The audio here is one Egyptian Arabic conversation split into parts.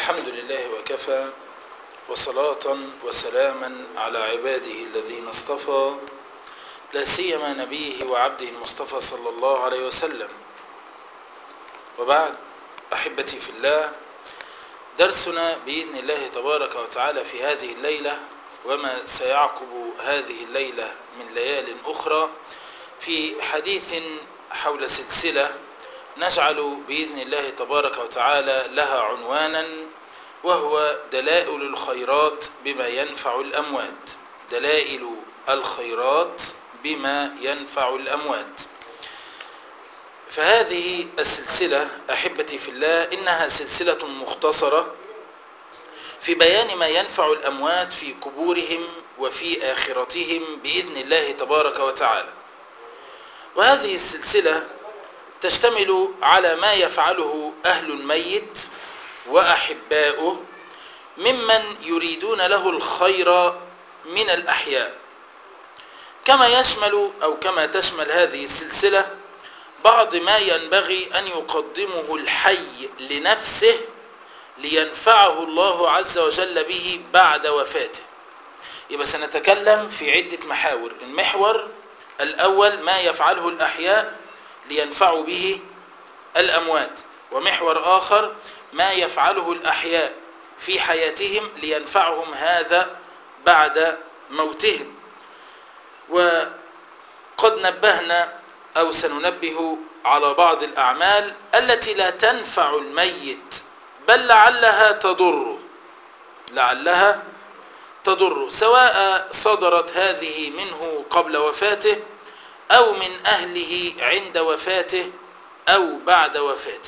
الحمد لله وكفى وصلاة وسلاما على عباده الذين اصطفى لا سيما نبيه وعبده المصطفى صلى الله عليه وسلم وبعد أحبتي في الله درسنا بإذن الله تبارك وتعالى في هذه الليلة وما سيعقب هذه الليلة من ليال أخرى في حديث حول سلسلة نجعل بإذن الله تبارك وتعالى لها عنوانا وهو دلائل الخيرات بما ينفع الأموات دلائل الخيرات بما ينفع الأموات فهذه السلسلة أحبتي في الله إنها سلسلة مختصرة في بيان ما ينفع الأموات في قبورهم وفي آخرتهم بإذن الله تبارك وتعالى وهذه السلسلة تشتمل على ما يفعله أهل الميت وأحباؤه ممن يريدون له الخير من الأحياء كما يشمل أو كما تشمل هذه السلسلة بعض ما ينبغي أن يقدمه الحي لنفسه لينفعه الله عز وجل به بعد وفاته يبقى سنتكلم في عدة محاور المحور الأول ما يفعله الأحياء لينفعوا به الأموات ومحور آخر ما يفعله الأحياء في حياتهم لينفعهم هذا بعد موتهم وقد نبهنا أو سننبه على بعض الأعمال التي لا تنفع الميت بل لعلها تضره لعلها تضره سواء صدرت هذه منه قبل وفاته أو من أهله عند وفاته أو بعد وفاته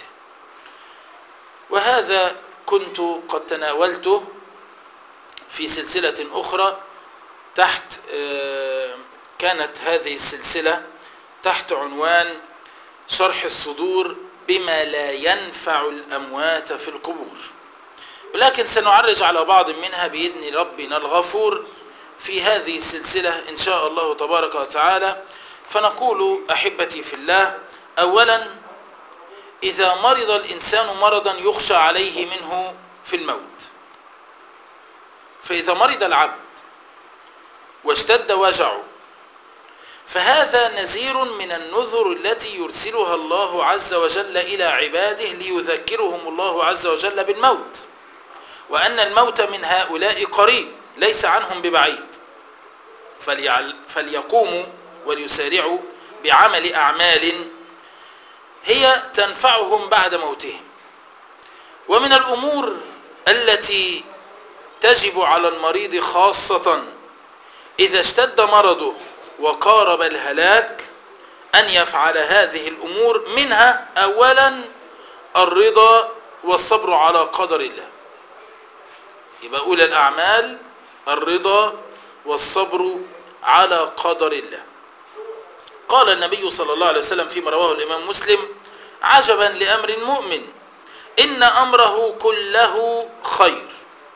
وهذا كنت قد تناولته في سلسلة أخرى تحت كانت هذه السلسلة تحت عنوان شرح الصدور بما لا ينفع الأموات في القبور ولكن سنعرج على بعض منها بإذن ربنا الغفور في هذه السلسلة إن شاء الله تبارك وتعالى فنقول أحبتي في الله أولا إذا مرض الإنسان مرضا يخشى عليه منه في الموت فإذا مرض العبد واشتد وجعه فهذا نذير من النذر التي يرسلها الله عز وجل إلى عباده ليذكرهم الله عز وجل بالموت وأن الموت من هؤلاء قريب ليس عنهم ببعيد فليقوموا وليسارعوا بعمل أعمال هي تنفعهم بعد موتهم ومن الأمور التي تجب على المريض خاصة إذا اشتد مرضه وقارب الهلاك أن يفعل هذه الأمور منها أولا الرضا والصبر على قدر الله يبقى أولى الأعمال الرضا والصبر على قدر الله قال النبي صلى الله عليه وسلم فيما رواه الإمام مسلم عجبا لأمر المؤمن إن أمره كله خير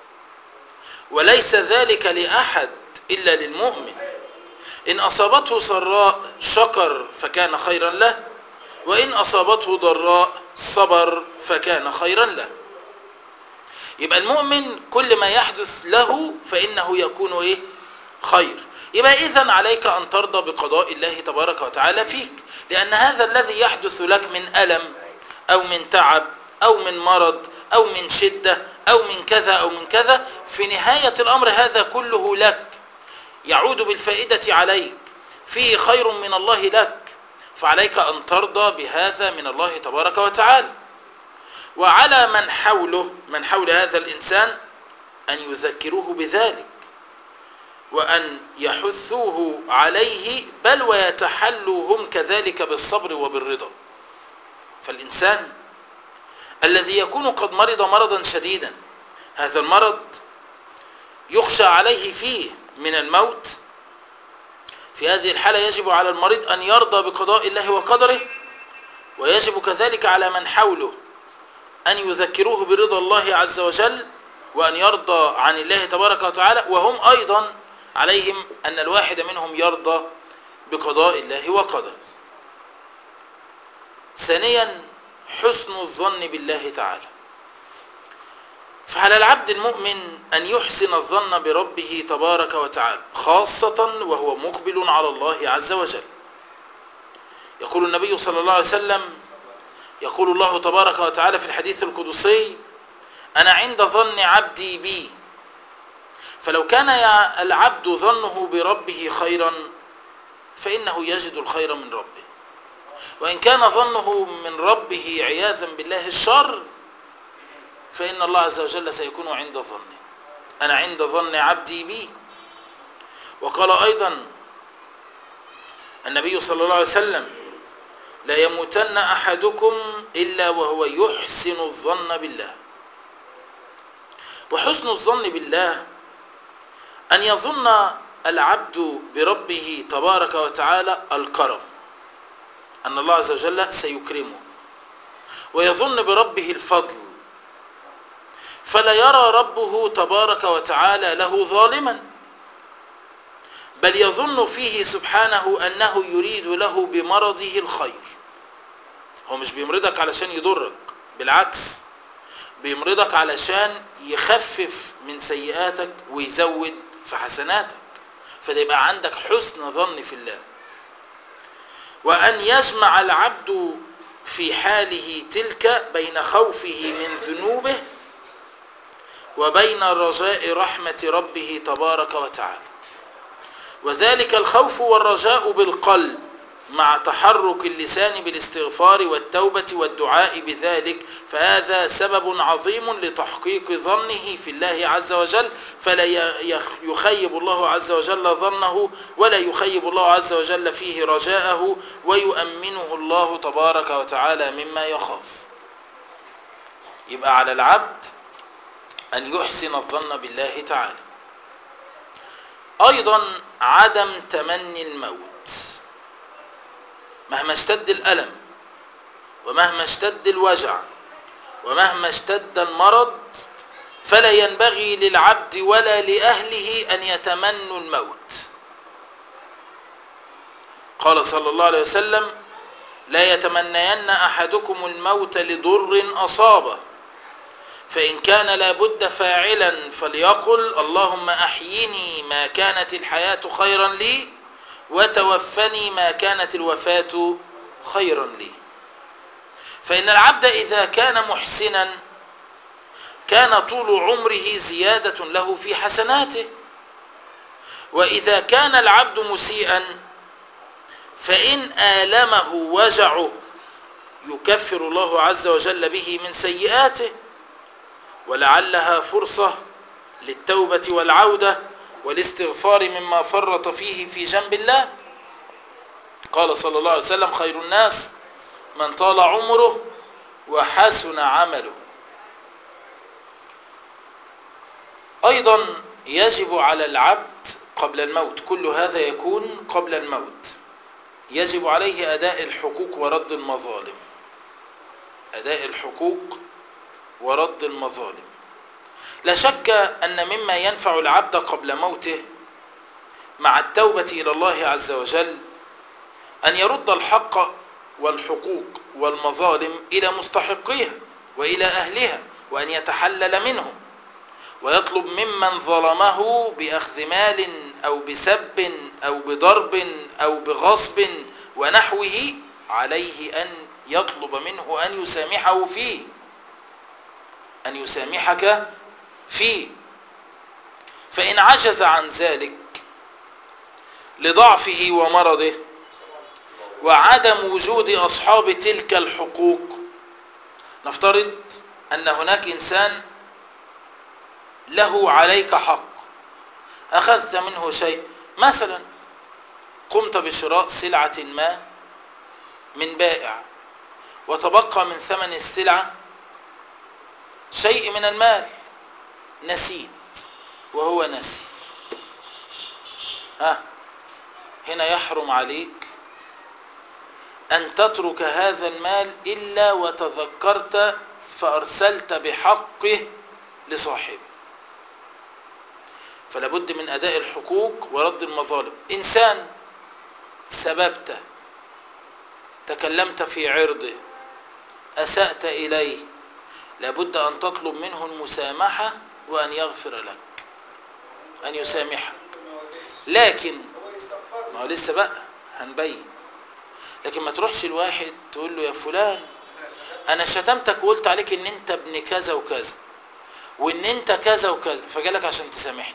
وليس ذلك لأحد إلا للمؤمن إن أصابته سراء شكر فكان خيرا له وإن أصابته ضراء صبر فكان خيرا له يبقى المؤمن كل ما يحدث له فإنه يكون إيه؟ خير يبقى إذن عليك أن ترضى بقضاء الله تبارك وتعالى فيك لأن هذا الذي يحدث لك من ألم أو من تعب أو من مرض أو من شدة أو من كذا أو من كذا في نهاية الأمر هذا كله لك يعود بالفائدة عليك فيه خير من الله لك فعليك أن ترضى بهذا من الله تبارك وتعالى وعلى من حوله من حول هذا الإنسان أن يذكروه بذلك وأن يحثوه عليه بل ويتحلوا هم كذلك بالصبر وبالرضا فالإنسان الذي يكون قد مرض مرضا شديدا هذا المرض يخشى عليه فيه من الموت في هذه الحالة يجب على المريض أن يرضى بقضاء الله وقدره ويجب كذلك على من حوله أن يذكروه برضا الله عز وجل وأن يرضى عن الله تبارك وتعالى وهم أيضا عليهم أن الواحد منهم يرضى بقضاء الله وقدره ثانيا حسن الظن بالله تعالى فعلى العبد المؤمن أن يحسن الظن بربه تبارك وتعالى خاصة وهو مقبل على الله عز وجل يقول النبي صلى الله عليه وسلم يقول الله تبارك وتعالى في الحديث القدسي أنا عند ظن عبدي بي فلو كان العبد ظنه بربه خيرا فإنه يجد الخير من ربه وإن كان ظنه من ربه عياذا بالله الشر فإن الله عز وجل سيكون عند ظنه أنا عند ظن عبدي بي وقال أيضا النبي صلى الله عليه وسلم لا يموتن أحدكم إلا وهو يحسن الظن بالله وحسن الظن بالله أن يظن العبد بربه تبارك وتعالى الكرم أن الله عز وجل سيكرمه ويظن بربه الفضل فلا يرى ربه تبارك وتعالى له ظالما بل يظن فيه سبحانه أنه يريد له بمرضه الخير هو مش بيمرضك علشان يضرك بالعكس بيمرضك علشان يخفف من سيئاتك ويزود في حسناتك فده يبقى عندك حسن ظن في الله وأن يجمع العبد في حاله تلك بين خوفه من ذنوبه وبين رجاء رحمة ربه تبارك وتعالى وذلك الخوف والرجاء بالقلب مع تحرك اللسان بالاستغفار والتوبة والدعاء بذلك فهذا سبب عظيم لتحقيق ظنه في الله عز وجل فلا يخيب الله عز وجل ظنه ولا يخيب الله عز وجل فيه رجاءه ويؤمنه الله تبارك وتعالى مما يخاف يبقى على العبد أن يحسن الظن بالله تعالى أيضا عدم تمني الموت مهما اشتد الألم ومهما اشتد الوجع ومهما اشتد المرض فلا ينبغي للعبد ولا لأهله أن يتمنوا الموت قال صلى الله عليه وسلم لا يتمنين أحدكم الموت لضر أصابه فإن كان لابد فاعلا فليقل اللهم أحيني ما كانت الحياة خيرا لي وتوفني ما كانت الوفاة خيرا لي فإن العبد إذا كان محسنا كان طول عمره زيادة له في حسناته وإذا كان العبد مسيئا فإن آلمه وجعه يكفر الله عز وجل به من سيئاته ولعلها فرصة للتوبة والعودة والاستغفار مما فرط فيه في جنب الله قال صلى الله عليه وسلم خير الناس من طال عمره وحسن عمله أيضا يجب على العبد قبل الموت كل هذا يكون قبل الموت يجب عليه أداء الحقوق ورد المظالم أداء الحقوق ورد المظالم لا شك أن مما ينفع العبد قبل موته مع التوبة إلى الله عز وجل أن يرد الحق والحقوق والمظالم إلى مستحقيها وإلى أهلها وأن يتحلل منهم ويطلب ممن ظلمه بأخذ مال أو بسب أو بضرب أو بغصب ونحوه عليه أن يطلب منه أن يسامحه فيه أن يسامحك فيه فإن عجز عن ذلك لضعفه ومرضه وعدم وجود أصحاب تلك الحقوق نفترض أن هناك إنسان له عليك حق أخذت منه شيء مثلا قمت بشراء سلعة ما من بائع وتبقى من ثمن السلعة شيء من المال نسيت وهو نسي ها هنا يحرم عليك أن تترك هذا المال إلا وتذكرت فأرسلت بحقه لصاحبه فلا بد من أداء الحقوق ورد المظالم إنسان سببته تكلمت في عرضه أسأت إليه لابد أن تطلب منه المسامحة وأن يغفر لك أن يسامحك لكن هو يستغفر ما هو لسه بقى هنبين لكن ما تروحش الواحد تقول له يا فلان انا شتمتك وقلت عليك ان انت ابن كذا وكذا وان انت كذا وكذا فجالك عشان تسامحني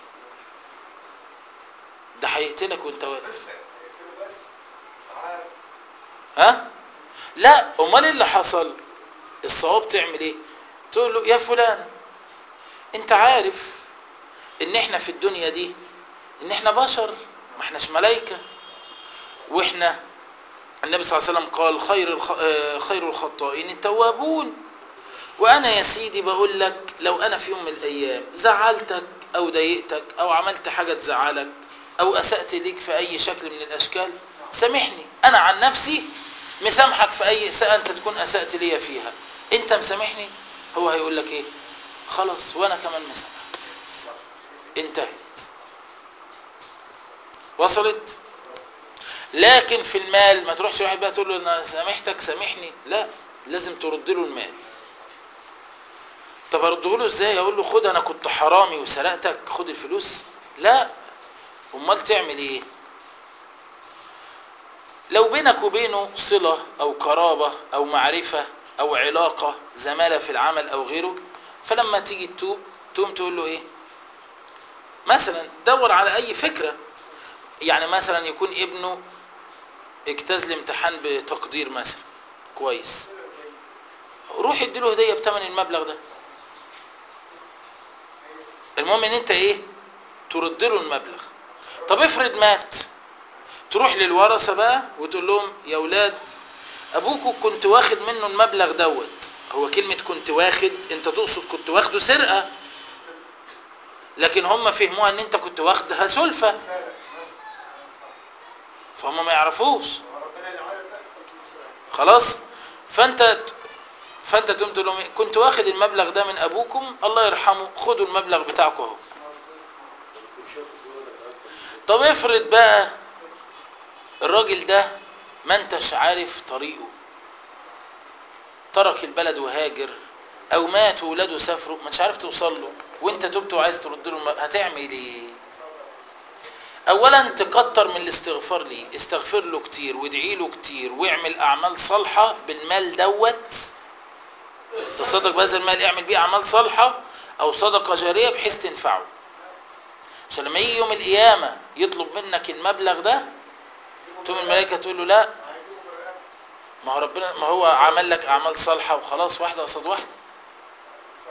ده هيقتلك وانت واقف اقتله بس تعال ها لا امال ايه اللي حصل الصواب تعمل ايه تقول له يا فلان انت عارف ان احنا في الدنيا دي ان احنا بشر ما احناش ملائكه واحنا النبي صلى الله عليه وسلم قال خير الخ... آه، خير الخطائين التوابون وانا يا سيدي بقول لك لو انا في يوم من الايام زعلتك او ضايقتك او عملت حاجه تزعلك او اسات ليك في اي شكل من الاشكال سامحني انا عن نفسي مسامحك في اي اساءه انت تكون اسات ليا فيها انت مسامحني هو هيقول لك ايه خلاص وانا كمان مسامحك انتهت وصلت لكن في المال ما تروحش واحد بقى تقول له انا سامحتك سامحني لا لازم ترد له المال طب ارده له ازاي اقول له خد انا كنت حرامي وسرقتك خد الفلوس لا امال تعمل ايه لو بينك وبينه صلة او قرابة او معرفة او علاقة زمالة في العمل او غيره فلما تيجي تتوب تقوم تقول له ايه مثلا دور على اي فكرة يعني مثلا يكون ابنه اجتاز الامتحان بتقدير مثلا كويس روح اديله هديه بثمن المبلغ ده المهم ان انت ايه ترد له المبلغ طب افرض مات تروح للورثه بقى وتقول لهم يا اولاد ابوكوا كنت واخد منه المبلغ دوت هو كلمه كنت واخد انت تقصد كنت واخده سرقه لكن هم فهموها ان انت كنت واخدها سلفه سارق مثلا صح فهم ما يعرفوش ربنا اللي عارف بقى كنت مسرع خلاص فانت فانت تقوم تقول لهم إيه؟ كنت واخد المبلغ ده من ابوكم الله يرحمه خدوا المبلغ بتاعكم اهو طب افرض بقى الراجل ده ما انتش عارف طريقه ترك البلد وهاجر او مات وولاده سافروا ما انتش عارف توصل له وانت تبت وعايز ترد له الم- هتعمل ايه اولا تكتر من الاستغفار ليه استغفر له كتير وادعي له كتير واعمل اعمال صالحه بالمال دوت تصدق بهذا المال اعمل بيه اعمال صالحه او صدقه جاريه بحيث تنفعه عشان لما يجي يوم القيامه يطلب منك المبلغ ده تقوم الملائكه تقول له لا هيجيبوا بالرقبة ما هو ربنا ما هو عمل لك اعمال صالحه وخلاص واحده قصاد واحده صح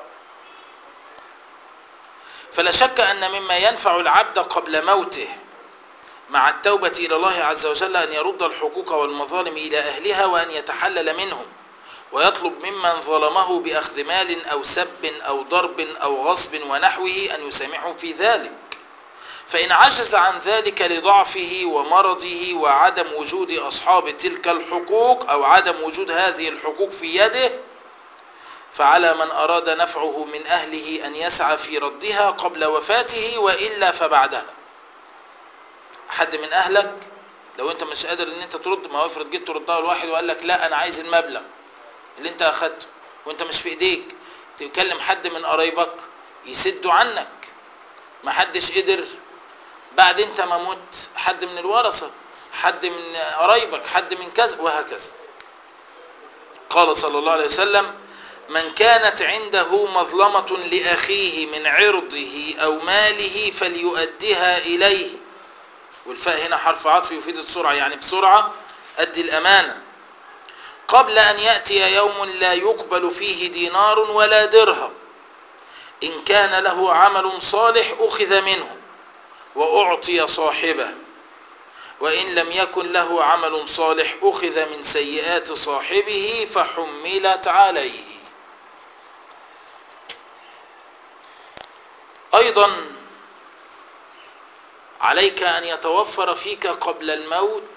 فلا شك ان مما ينفع العبد قبل موته مع التوبه الى الله عز وجل ان يرد الحقوق والمظالم الى اهلها وان يتحلل منهم ويطلب ممن ظلمه باخذ مال او سب او ضرب او غصب ونحوه ان يسامحه في ذلك فان عجز عن ذلك لضعفه ومرضه وعدم وجود اصحاب تلك الحقوق او عدم وجود هذه الحقوق في يده فعلى من أراد نفعه من أهله أن يسعى في ردها قبل وفاته وإلا فبعدها حد من أهلك لو أنت مش قادر أن أنت ترد ما هو افرض جيت تردها لواحد وقال لك لا أنا عايز المبلغ اللي أنت أخدته وأنت مش في إيديك تكلم حد من قرايبك يسدوا عنك ما حدش قدر بعد أنت ما مت حد من الورثة حد من قرايبك حد من كذا وهكذا قال صلى الله عليه وسلم من كانت عنده مظلمة لأخيه من عرضه أو ماله فليؤدها إليه والفاء هنا حرف عطف يفيد السرعة يعني بسرعة أدي الأمانة قبل أن يأتي يوم لا يقبل فيه دينار ولا درهم إن كان له عمل صالح أخذ منه وأعطي صاحبه وإن لم يكن له عمل صالح أخذ من سيئات صاحبه فحملت عليه أيضا عليك أن يتوفر فيك قبل الموت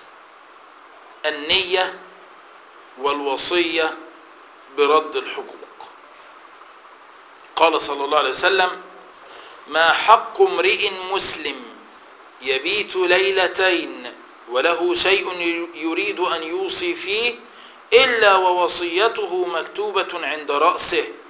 النية والوصية برد الحقوق قال صلى الله عليه وسلم ما حق امرئ مسلم يبيت ليلتين وله شيء يريد أن يوصي فيه إلا ووصيته مكتوبة عند رأسه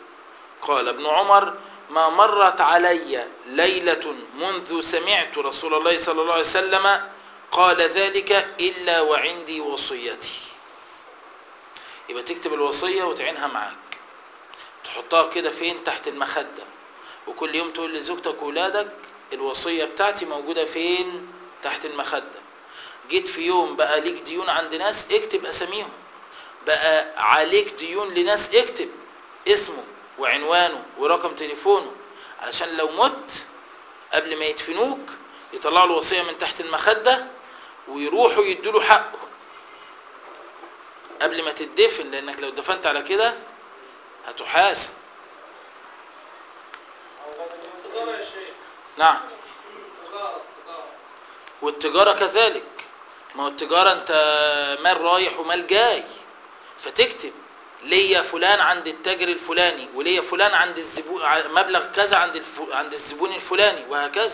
قال ابن عمر ما مرت علي ليلة منذ سمعت رسول الله صلى الله عليه وسلم قال ذلك إلا وعندي وصيتي يبقى تكتب الوصية وتعينها معاك تحطها كده فين تحت المخدة وكل يوم تقول لزوجتك وولادك الوصية بتاعتي موجودة فين تحت المخدة جيت في يوم بقى ليك ديون عند ناس اكتب اساميهم بقى عليك ديون لناس اكتب اسمه وعنوانه ورقم تليفونه علشان لو مت قبل ما يدفنوك يطلعوا الوصية من تحت المخدة ويروحوا يدوا حقه قبل ما تدفن لانك لو دفنت على كده هتحاسب تجارة يا شيخ نعم تجارة تجارة والتجارة كذلك ما هو التجارة انت مال رايح ومال جاي فتكتب ليا فلان عند التاجر الفلاني وليا فلان عند الزبون مبلغ كذا عند الف... عند الزبون الفلاني وهكذا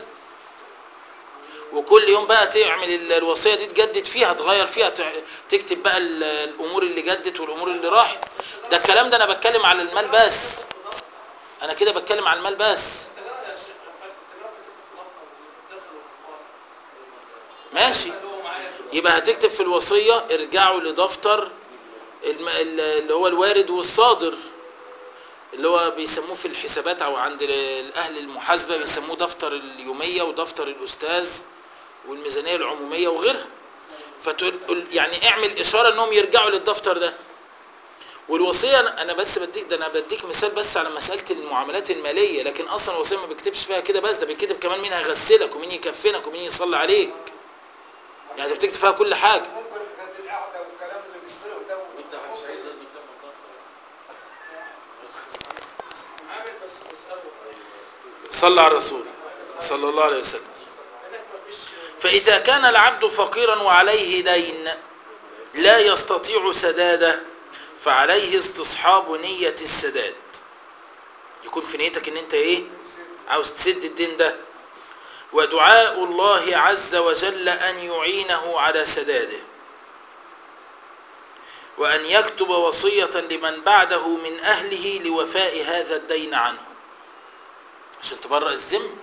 وكل يوم بقى تعمل ال- الوصية دي تجدد فيها تغير فيها ت- تكتب بقى ال- الامور اللي جدت والامور اللي راحت ده الكلام ده انا بتكلم على المال بس انا كده بتكلم على المال بس التجارة يا شيخ التجارة بتكتب في دفتر وتدخل الكبار ماشي اللي هو معايا يبقى هتكتب في الوصية ارجعوا لدفتر الم- ال- اللي هو الوارد والصادر اللي هو بيسموه في الحسابات او عند ال- اهل المحاسبة بيسموه دفتر اليومية ودفتر الاستاذ والميزانية العمومية وغيرها فتقول يعني اعمل اشارة انهم يرجعوا للدفتر ده والوصية أنا- انا بس بديك ده انا بديك مثال بس على مسألة المعاملات المالية لكن اصلا الوصية ما بيكتبش فيها كده بس ده بيكتب كمان مين هيغسلك ومين يكفنك ومين يصلي عليك يعني انت بتكتب فيها كل حاجة ممكن حاجات القعدة والكلام اللي بيصير ده وانت هتشيل لازم تعمل ضغط عامل بس بسأله صلى على الرسول صلى الله عليه وسلم هناك مفيش فإذا كان العبد فقيرا وعليه دين لا يستطيع سداده فعليه استصحاب نية السداد يكون في نيتك ان انت ايه عاوز تسد الدين ده ودعاء الله عز وجل ان يعينه على سداده وان يكتب وصية لمن بعده من اهله لوفاء هذا الدين عنه عشان تبرأ الذمه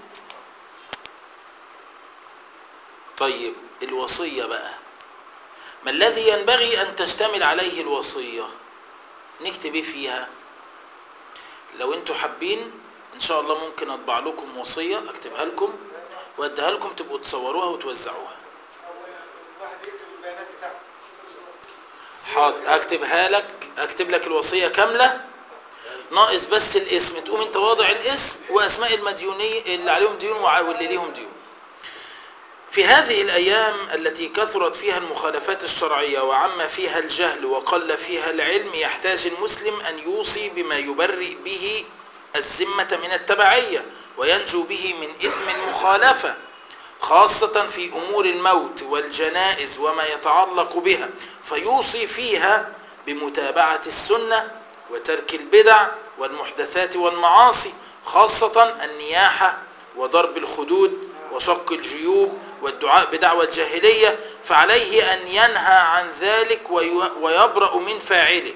طيب الوصية بقى ما الذي ينبغي أن تشتمل عليه الوصية نكتب ايه فيها لو انتوا حابين ان شاء الله ممكن اطبع لكم وصية اكتبها لكم واديها لكم تبقوا تصوروها وتوزعوها الواحد يكتب البيانات بتاعته حاضر اكتبها لك اكتب لك الوصية كاملة ناقص بس الاسم تقوم انت واضع الاسم واسماء المديونين اللي عليهم ديون وع- واللي ليهم ديون في هذه الأيام التي كثرت فيها المخالفات الشرعية وعم فيها الجهل وقل فيها العلم يحتاج المسلم أن يوصي بما يبرئ به الذمة من التبعية وينجو به من إثم المخالفة خاصة في أمور الموت والجنائز وما يتعلق بها فيوصي فيها بمتابعة السنة وترك البدع والمحدثات والمعاصي خاصة النياحة وضرب الخدود وشق الجيوب والدعاء بدعوى الجاهلية فعليه أن ينهى عن ذلك وي- ويبرأ من فاعله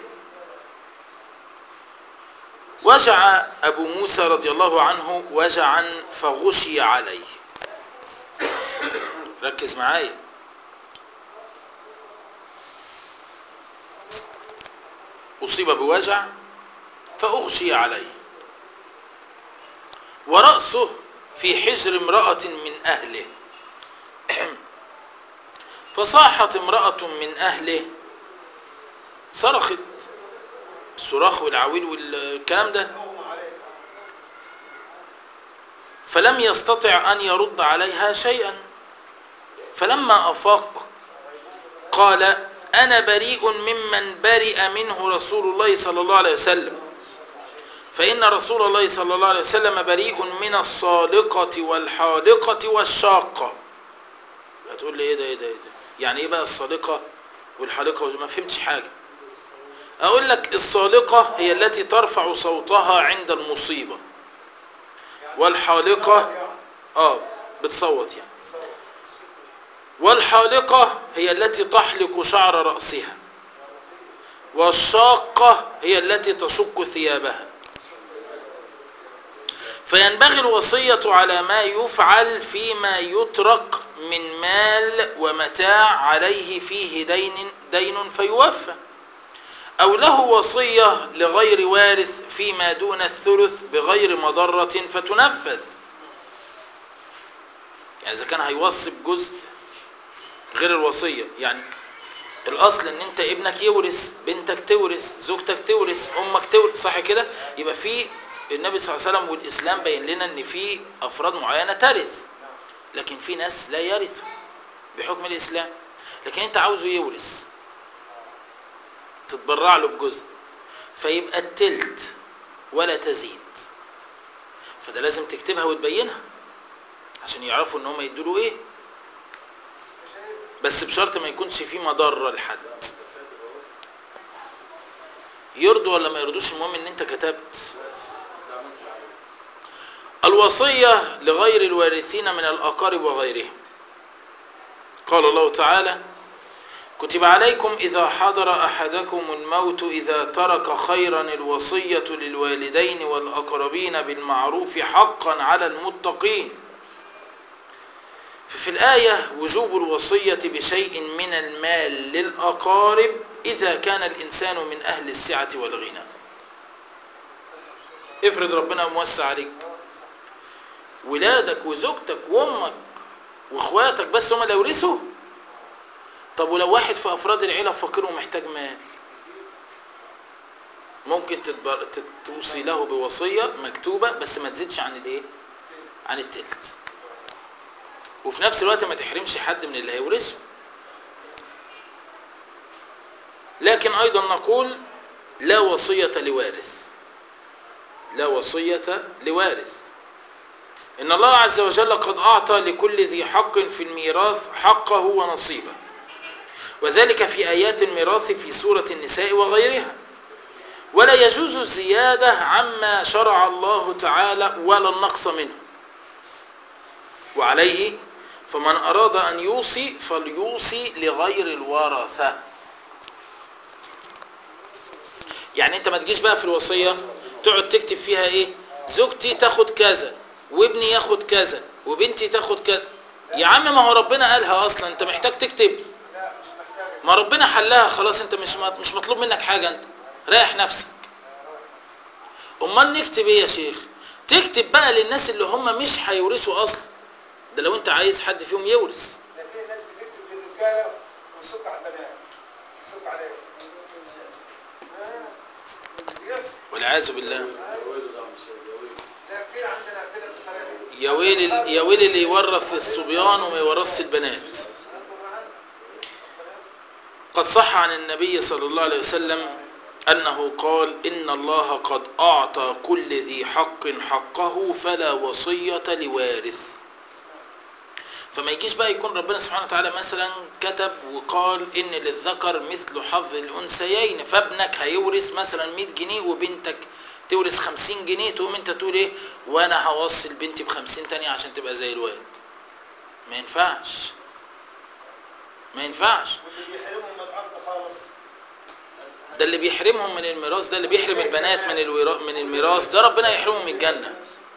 وجع أبو موسى رضي الله عنه وجعا فغشي عليه ركز معايا أصيب بوجع فأغشي عليه ورأسه في حجر امرأة من أهله فصاحت امرأة من أهله صرخت الصراخ والعويل والكلام ده مغمى عليه فلم يستطع أن يرد عليها شيئا فلما أفاق قال أنا بريء ممن برئ منه رسول الله صلى الله عليه وسلم فإن رسول الله صلى الله عليه وسلم بريء من الصالقة والحالقة والشاقة هتقول لي ايه ده ايه ده ايه ده يعني ايه بقى الصالقة والحالقة ما فهمتش حاجة اقول لك الصالقة هي التي ترفع صوتها عند المصيبة والحالقة اه بتصوت يعني والحالقة هي التي تحلق شعر رأسها والشاقة هي التي تشق ثيابها فينبغي الوصية على ما يفعل فيما يترك من مال ومتاع عليه فيه دين دين فيوفى أو له وصية لغير وارث فيما دون الثلث بغير مضرة فتنفذ يعني إذا كان هيوصي بجزء غير الوصية يعني الأصل إن أنت ابنك يورث بنتك تورث زوجتك تورث أمك تورث صح كده يبقى في النبي صلى الله عليه وسلم والإسلام بين لنا إن في أفراد معينة ترث لكن في ناس لا يرثوا بحكم الإسلام لكن أنت عاوزه يورث تتبرع له بجزء فيبقى التلت ولا تزيد فده لازم تكتبها وتبينها عشان يعرفوا ان هم يدوا له ايه بس بشرط ما يكونش فيه مضره لحد يرضوا ولا ما يرضوش المهم ان انت كتبت الوصيه لغير الوارثين من الاقارب وغيرهم قال الله تعالى كتب عليكم إذا حضر أحدكم الموت إذا ترك خيرا الوصية للوالدين والأقربين بالمعروف حقا على المتقين ففي الآية وجوب الوصية بشيء من المال للأقارب إذا كان الإنسان من أهل السعة والغنى افرض ربنا موسع عليك ولادك وزوجتك وامك واخواتك بس هم اللي يورثوا طب ولو واحد في افراد العيله فقير ومحتاج مال ممكن تتبر... تت- توصي له بوصيه مكتوبه بس ما تزيدش عن الايه عن التلت وفي نفس الوقت ما تحرمش حد من اللي هيورثه لكن ايضا نقول لا وصيه لوارث لا وصيه لوارث ان الله عز وجل قد اعطى لكل ذي حق في الميراث حقه ونصيبه وذلك في آيات الميراث في سورة النساء وغيرها ولا يجوز الزيادة عما شرع الله تعالى ولا النقص منه وعليه فمن أراد أن يوصي فليوصي لغير الورثة يعني انت ما تجيش بقى في الوصية تقعد تكتب فيها ايه زوجتي تاخد كذا وابني ياخد كذا وبنتي تاخد كذا يا عم ما هو ربنا قالها اصلا انت محتاج تكتب لا مش محتاج ما ربنا حلها خلاص انت مش مش مطلوب منك حاجة انت ريح نفسك امال نكتب ايه يا شيخ تكتب بقى للناس اللي هم مش هيورثوا اصلا ده لو انت عايز حد فيهم يورث ده في ناس بتكتب للرجاله ويسك على البنات يسك عليهم آه. يس. والعياذ بالله يا ويلي ده مش يا ويلي لا كتير عندنا كده بالطريقه دي يا ويل ال- يا ويل اللي يورث الصبيان وما يورثش البنات قد صح عن النبي صلى الله عليه وسلم أنه قال إن الله قد أعطى كل ذي حق حقه فلا وصية لوارث فما يجيش بقى يكون ربنا سبحانه وتعالى مثلا كتب وقال إن للذكر مثل حظ الأنثيين فابنك هيورث مثلا 100 جنيه وبنتك تورث 50 جنيه تقوم انت تقول ايه وانا هوصي البنت ب 50 تانية عشان تبقى زي الواد ما ينفعش ما ينفعش واللي بيحرمهم من الارض خالص ده اللي بيحرمهم من الميراث ده اللي بيحرم البنات من الورا... من الميراث ده ربنا يحرمهم من الجنة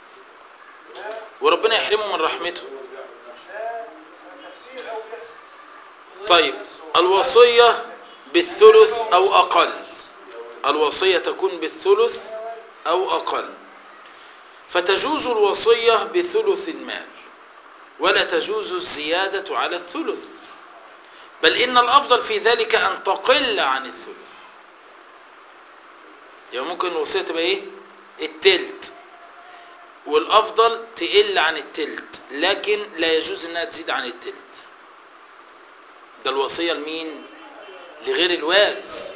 وربنا يحرمهم من رحمته لا تفسير او بيحصل طيب الوصية بالثلث أو أقل الوصية تكون بالثلث أو أقل فتجوز الوصية بثلث المال ولا تجوز الزيادة على الثلث بل إن الأفضل في ذلك أن تقل عن الثلث يعني ممكن الوصية تبقى إيه؟ التلت والأفضل تقل عن التلت لكن لا يجوز إنها تزيد عن التلت ده الوصية لمين؟ لغير الوارث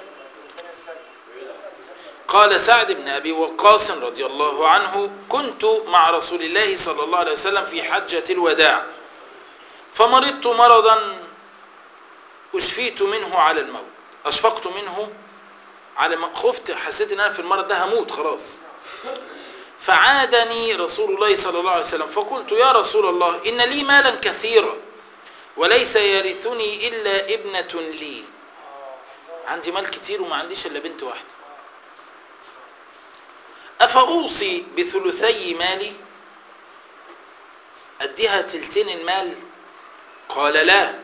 قال سعد بن أبي وقاص رضي الله عنه كنت مع رسول الله صلى الله عليه وسلم في حجة الوداع فمرضت مرضا أشفيت منه على الموت أشفقت منه على ما خفت حسيت ان انا في المرض ده هموت خلاص فعادني رسول الله صلى الله عليه وسلم فقلت يا رسول الله إن لي مالا كثيرا وليس يرثني إلا ابنة لي عندي مال كتير وما عنديش إلا بنت واحدة أفأوصي بثلثي مالي اديها تلتين المال قال لا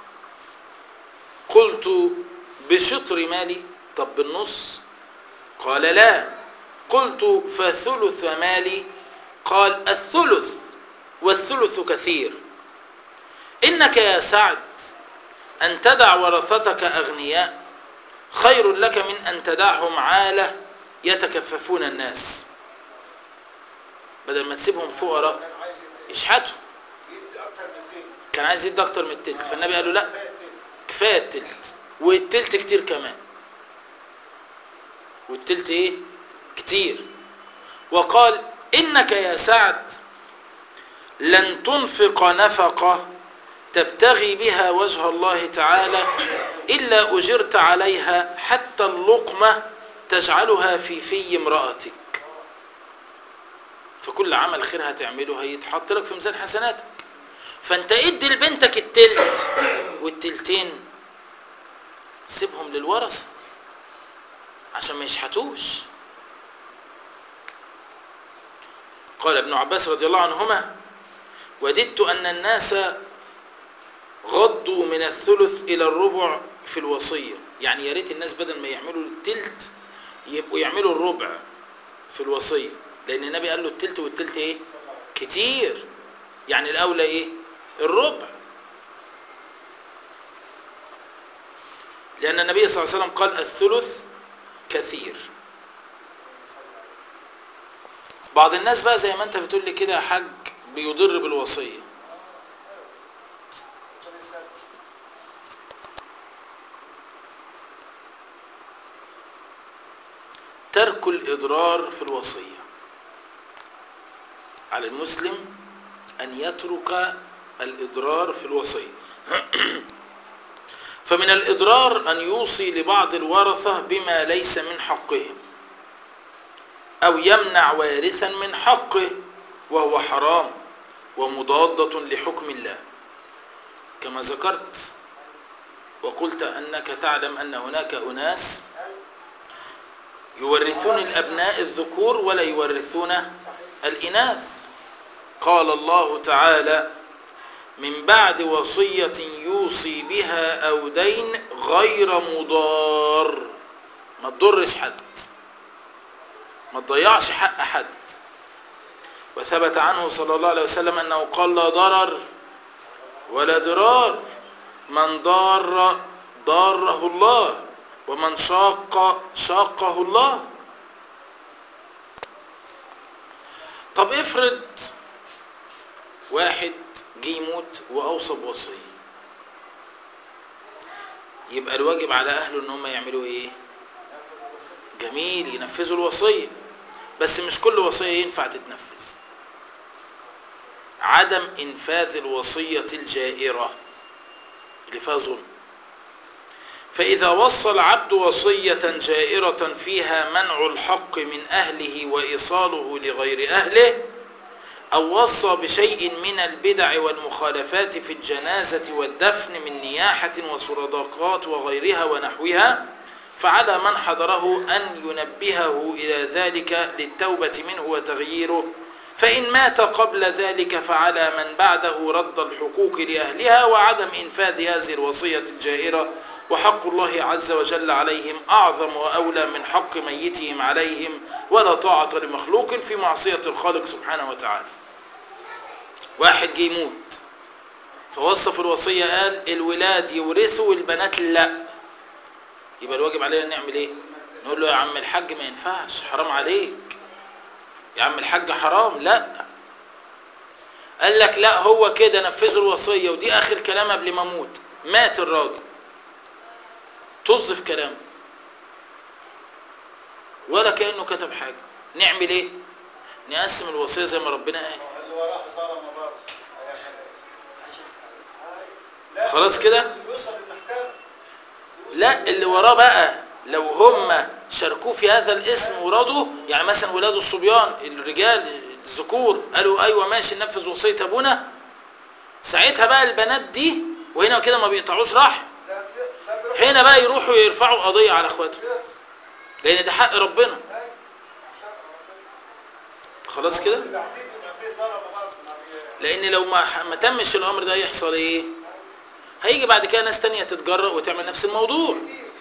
قلت بشطر مالي طب بالنص قال لا قلت فثلث مالي قال الثلث والثلث كثير إنك يا سعد أن تدع ورثتك أغنياء خير لك من أن تدعهم عالة يتكففون الناس بدل ما تسيبهم فقراء كان عايز يدي- يشحتوا يدي اكتر من التاني كان عايز يدي أكتر من التلت فالنبي قال له لا كفاية التاني. كفاية التلت والتلت كتير كمان والتلت ايه كتير وقال إنك يا سعد لن تنفق نفقة تبتغي بها وجه الله تعالى إلا أجرت عليها حتى اللقمة تجعلها في في امرأتك فكل عمل خير هتعمله هيتحط لك في ميزان حسناتك فانت ادي لبنتك التلت والتلتين سيبهم للورثة عشان ما يشحتوش قال ابن عباس رضي الله عنهما وددت أن الناس غضوا من الثلث إلى الربع في الوصية يعني يا ريت الناس بدل ما يعملوا التلت يبقوا يعملوا الربع في الوصية لأن النبي قال له التلت والتلت إيه كتير يعني الأولى إيه الربع لأن النبي صلى الله عليه وسلم قال الثلث كثير بعض الناس بقى زي ما انت بتقول لي كده يا حاج بيضر بالوصية ربنا يسلمك. ترك الإضرار في الوصية على المسلم أن يترك الإضرار في الوصية فمن الإضرار أن يوصي لبعض الورثة بما ليس من حقهم أو يمنع وارثا من حقه وهو حرام ومضادة لحكم الله كما ذكرت وقلت أنك تعلم أن هناك أناس يورثون الأبناء الذكور ولا يورثون الإناث قال الله تعالى من بعد وصية يوصي بها أو دين غير مضار ما تضرش حد ما تضيعش حق حد وثبت عنه صلى الله عليه وسلم أنه قال لا ضرر ولا ضرار من ضار ضاره الله ومن شاق شاقه الله طب افرض واحد جه يموت واوصى بوصيه يبقى الواجب على اهله ان هم يعملوا ايه جميل ينفذوا الوصيه بس مش كل وصيه ينفع تتنفذ عدم انفاذ الوصيه الجائره اللي فيها ظلم فإذا وصى العبد وصية جائرة فيها منع الحق من أهله وإيصاله لغير أهله أو وصى بشيء من البدع والمخالفات في الجنازة والدفن من نياحة وصردقات وغيرها ونحوها فعلى من حضره أن ينبهه إلى ذلك للتوبة منه وتغييره فإن مات قبل ذلك فعلى من بعده رد الحقوق لأهلها وعدم إنفاذ هذه الوصية الجائرة وحق الله عز وجل عليهم أعظم وأولى من حق ميتهم عليهم ولا طاعة لمخلوق في معصية الخالق سبحانه وتعالى واحد جه يموت فوصى في الوصية قال الولاد يورثوا والبنات لا يبقى الواجب علينا نعمل ايه نقول له يا عم الحاج ما ينفعش حرام عليك يا عم الحاج حرام لا قال لك لا هو كده نفذوا الوصية ودي اخر كلام قبل ما اموت مات الراجل طز في كلامه ولا كأنه كتب حاجة نعمل ايه نقسم الوصية زي ما ربنا قال اللي وراه ظلم برضه لا خلاص كده يوصل للمحكمة لا اللي وراه بقى لو هم شاركوه في هذا الاسم ورضوا يعني مثلا ولاد الصبيان الرجال الذكور قالوا ايوه ماشي ننفذ وصيه ابونا ساعتها بقى البنات دي وهنا كده ما بيقطعوش رحم لا بي- لا بيروح هنا بقى يروحوا يرفعوا قضيه على اخواتهم يرقص. لان ده حق ربنا أي. خلاص كده اللي بعدين بيبقى فيه ظلم برضه ما لان لو ما ما تمش الامر ده يحصل ايه هيجي بعد كده ناس تانية تتجرأ وتعمل نفس الموضوع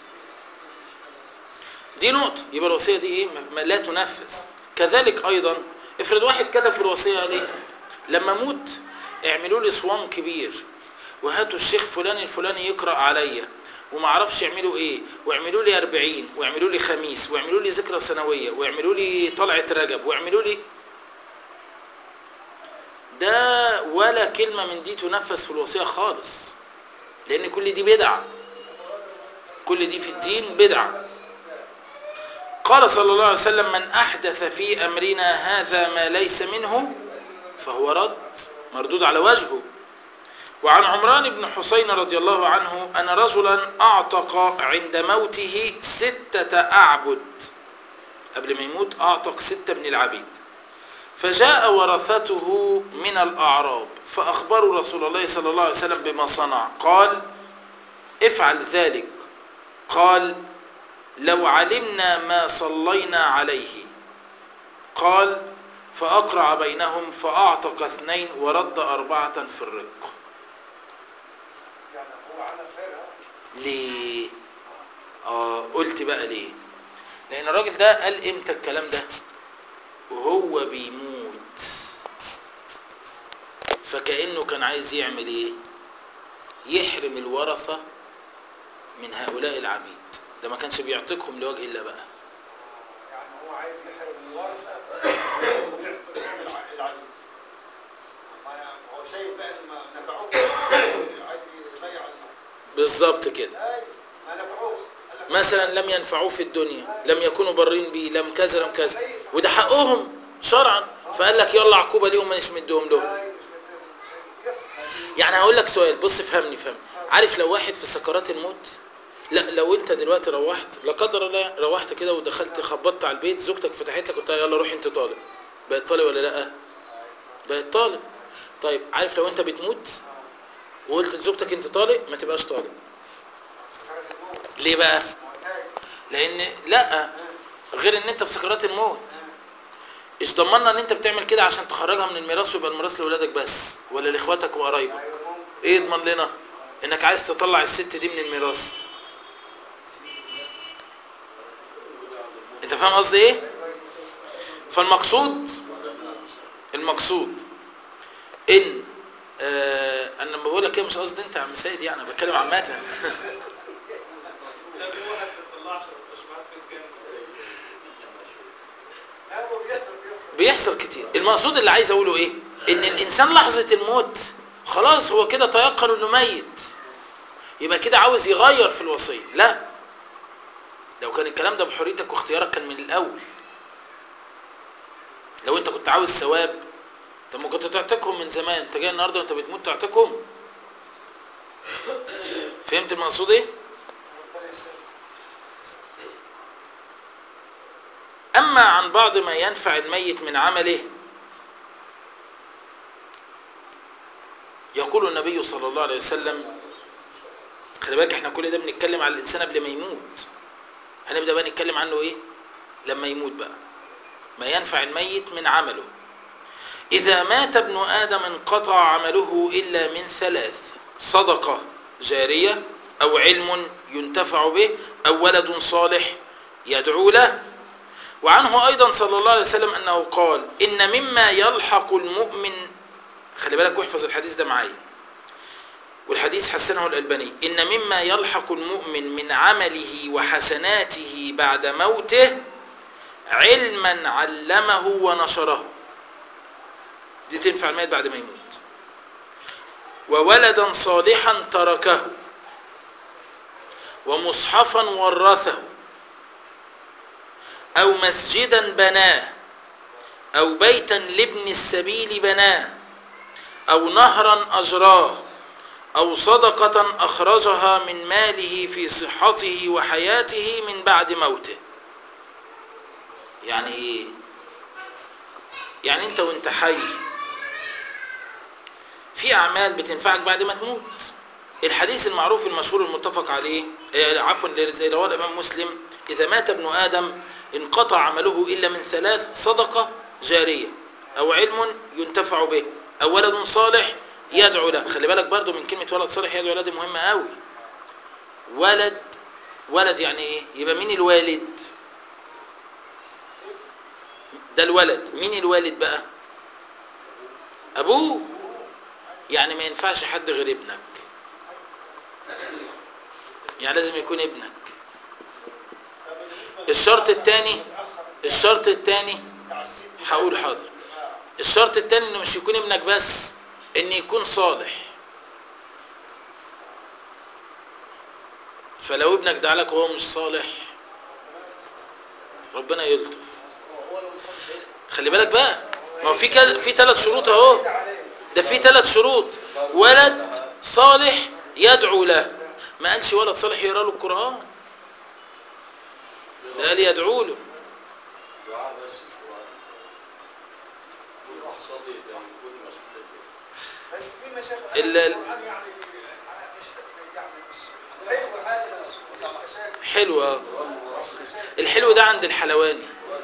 دي نقطة يبقى الوصية دي ايه ما- ما لا تنفذ كذلك ايضا افرض واحد كتب في الوصية ليه لما اموت اعملوا لي صوان كبير وهاتوا الشيخ فلان الفلاني يقرأ عليا وما اعرفش يعملوا ايه واعملوا لي 40 واعملوا لي خميس واعملوا لي ذكرى سنوية واعملوا لي طلعة رجب واعملوا لي ده ولا كلمة من دي تنفذ في الوصية خالص لان كل دي بدعة كل دي في الدين بدعة قال صلى الله عليه وسلم من أحدث في أمرنا هذا ما ليس منه فهو رد مردود على وجهه وعن عمران بن حسين رضي الله عنه أن رجلا أعتق عند موته ستة أعبد قبل ما يموت أعتق ستة من العبيد فجاء ورثته من الأعراب فأخبروا رسول الله صلى الله عليه وسلم بما صنع قال افعل ذلك قال لو علمنا ما صلينا عليه قال فأقرع بينهم فأعتق اثنين ورد أربعة في الرق يعني هو عمل خير ها ليه آه قلت بقى ليه لأن الراجل ده قال إمتى الكلام ده وهو بيموت فكأنه كان عايز يعمل إيه يحرم الورثة من هؤلاء العبيد ده ما كانش بيعتقهم لوجه الله بقى يعني هو عايز يحرم الورثه ويعمل العلم هو شايف بقى ان ما نفعوش عايز يضيع المال بالظبط كده ايوه ما نفعوش قال لك مثلا لم ينفعوه في الدنيا لم يكونوا برين بيه لم كذا لم كذا وده حقهم شرعا فقال لك يلا عقوبة ليهم مانيش مديهم لهم ايوه مش متفق. يحصل يعني هقول لك سؤال بص فهمني فهمني عارف لو واحد في سكرات الموت لا لو انت دلوقتي روحت لا قدر الله روحت كده ودخلت خبطت على البيت زوجتك فتحت لك قلت لها يلا روح انت طالب بقت طالب ولا لا بقت طالب طيب عارف لو انت بتموت وقلت لزوجتك انت طالق ما تبقاش طالب سكرات الموت ليه بقى معتاد لان لا غير ان انت في سكرات الموت ايش ضمننا ان انت بتعمل كده عشان تخرجها من الميراث ويبقى الميراث لاولادك بس ولا لاخواتك وقرايبك ايوه ممكن ايه يضمن لنا انك عايز تطلع الست دي من الميراث انت فاهم قصدي ايه فالمقصود المقصود ان آه انا لما بقول لك كده مش قصدي انت يا عم سيد يعني انا بتكلم عامه ده في واحد ما بيطلعش التشبيهات في الجنة لا هو بيحصل بيحصل بيحصل كتير المقصود اللي عايز اقوله ايه ان الانسان لحظه الموت خلاص هو كده تيقن انه ميت يبقى كده عاوز يغير في الوصيه لا لو كان الكلام ده بحريتك واختيارك كان من الاول لو انت كنت عاوز ثواب طب ما كنت تعتقهم من زمان انت جاي النهارده وانت بتموت تعتقهم فهمت المقصود ايه ربنا يسلمك أما عن بعض ما ينفع الميت من عمله يقول النبي صلى الله عليه وسلم خلي بالك احنا كل ده بنتكلم على الإنسان قبل ما يموت هنبدأ بقى نتكلم عنه إيه لما يموت بقى ما ينفع الميت من عمله إذا مات ابن آدم انقطع عمله إلا من ثلاث صدقة جارية أو علم ينتفع به أو ولد صالح يدعو له وعنه أيضا صلى الله عليه وسلم أنه قال إن مما يلحق المؤمن خلي بالك واحفظ الحديث ده معايا والحديث حسنه الألباني إن مما يلحق المؤمن من عمله وحسناته بعد موته علما علمه ونشره دي تنفع الميت بعد ما يموت وولدا صالحا تركه ومصحفا ورثه أو مسجدا بناه أو بيتا لابن السبيل بناه أو نهرا أجراه أو صدقة أخرجها من ماله في صحته وحياته من بعد موته يعني إيه؟ يعني أنت وأنت حي في أعمال بتنفعك بعد ما تموت الحديث المعروف المشهور المتفق عليه آه، عفوا زي رواه الإمام مسلم إذا مات ابن آدم انقطع عمله إلا من ثلاث صدقة جارية أو علم ينتفع به او ولد صالح يدعو له خلي بالك برضو من كلمه ولد صالح يدعو له دي مهمه قوي ولد ولد يعني ايه يبقى مين الوالد ده الولد مين الوالد بقى ابوه يعني ما ينفعش حد غير ابنك يعني لازم يكون ابنك طب بالنسبة الشرط للمتأخر- التاني المتأخر الشرط الثاني بتاع الست هقول حاضر آه. الشرط الثاني انه مش يكون ابنك بس ان يكون صالح فلو ابنك دعا لك وهو مش صالح ربنا يلطف هو لو مصاب شيء خلي بالك بقى ما هو في كده في ثلاث شروط اهو كده عليه ده في ثلاث شروط ولد صالح يدعو له ما قالش ولد صالح يقرا له القران ده قال يدعو له دعاء بس مش قرآن ويروح يصلي ده يكون مسؤول بس في مشايخ ال- ال- القرآن يعني مش يعني مش حلو عادي بس مفيش مشاكل حلوة مفيش مشاكل الحلو ده عند الحلواني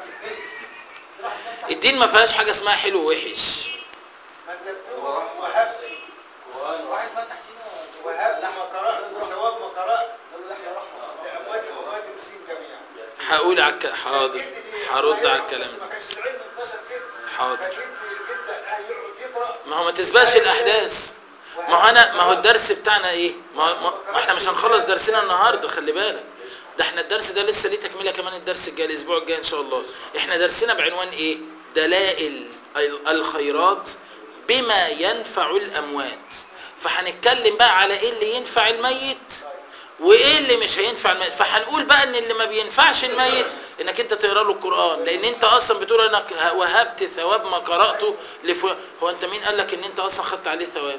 الدين ما فيهاش حاجة اسمها حلو ووحش ما انت بتقول وهب قرآن واحد ما تحتنا وهب لما قرأت وثواب ما قرأت لأموات وأموات المسلمين جميعا هقول على الك... حاضر هرد على الكلام بس ده ما كانش العلم انتشر كده حاضر فجد جدا يقعد يقرأ ما هو ما تسبقش الأحداث ما هو أنا ما هو الدرس بتاعنا إيه ما, ما, ما احنا مش هنخلص درسنا النهاردة خلي بالك ده احنا الدرس ده لسه ليه تكملة كمان الدرس الجاي الأسبوع الجاي إن شاء الله احنا درسنا بعنوان إيه دلائل ال- الخيرات بما ينفع الأموات فهنتكلم بقى على إيه اللي ينفع الميت وايه اللي مش هينفع الميت فهنقول بقى ان اللي ما بينفعش الميت انك انت تقرا له القران لان انت اصلا بتقول انك وهبت ثواب ما قراته لفلان هو انت مين قال لك ان انت اصلا خدت عليه ثواب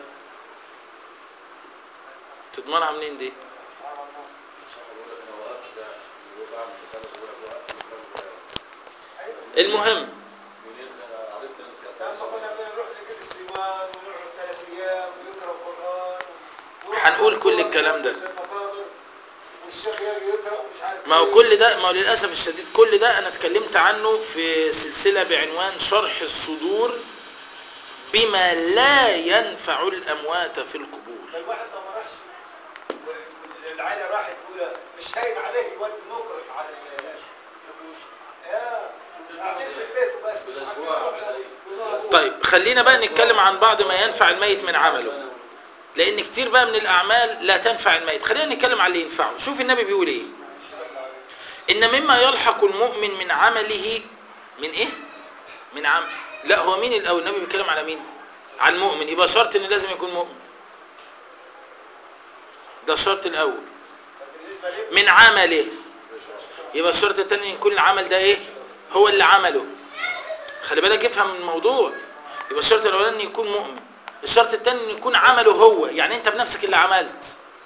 تضمنها منين دي بيقول لك انا وقفت ده وبعمل خمس ورق وقفت المهم منين انا عرفت ان لما كانت كنا بنروح نجيب السيمان ونقعد ثلاث ايام ونقرا القران ونروح هنقول كل نقرأ الكلام ده. المقابر والشيخ يقرا ومش عارف ما هو إيه. كل ده ما هو للاسف الشديد كل ده انا اتكلمت عنه في سلسله بعنوان شرح الصدور بما لا ينفع الاموات في القبور ده الواحد لو ما راحش و- والعيله راحت تقول مش هاين عليه يودي مقرئ على الناس اه قاعدين في البيت وبس مش عارفين بالأسبوع يا يروحوا سيد. يزوروا. طيب خلينا بقى نتكلم عن بعض ما ينفع الميت من عمله لان كتير بقى من الاعمال لا تنفع الميت خلينا نتكلم عن اللي ينفعه شوف النبي بيقول ايه ان مما يلحق المؤمن من عمله من ايه من عمل لا هو مين الاول النبي بيتكلم على مين على المؤمن يبقى شرط ان لازم يكون مؤمن ده الشرط الاول طب بالنسبه لي من عمله يبقى الشرط الثاني ان يكون العمل ده ايه هو اللي عمله خلي بالك افهم الموضوع يبقى الشرط الاولاني ان يكون مؤمن الشرط الثاني ان يكون عمله هو يعني انت بنفسك اللي عملت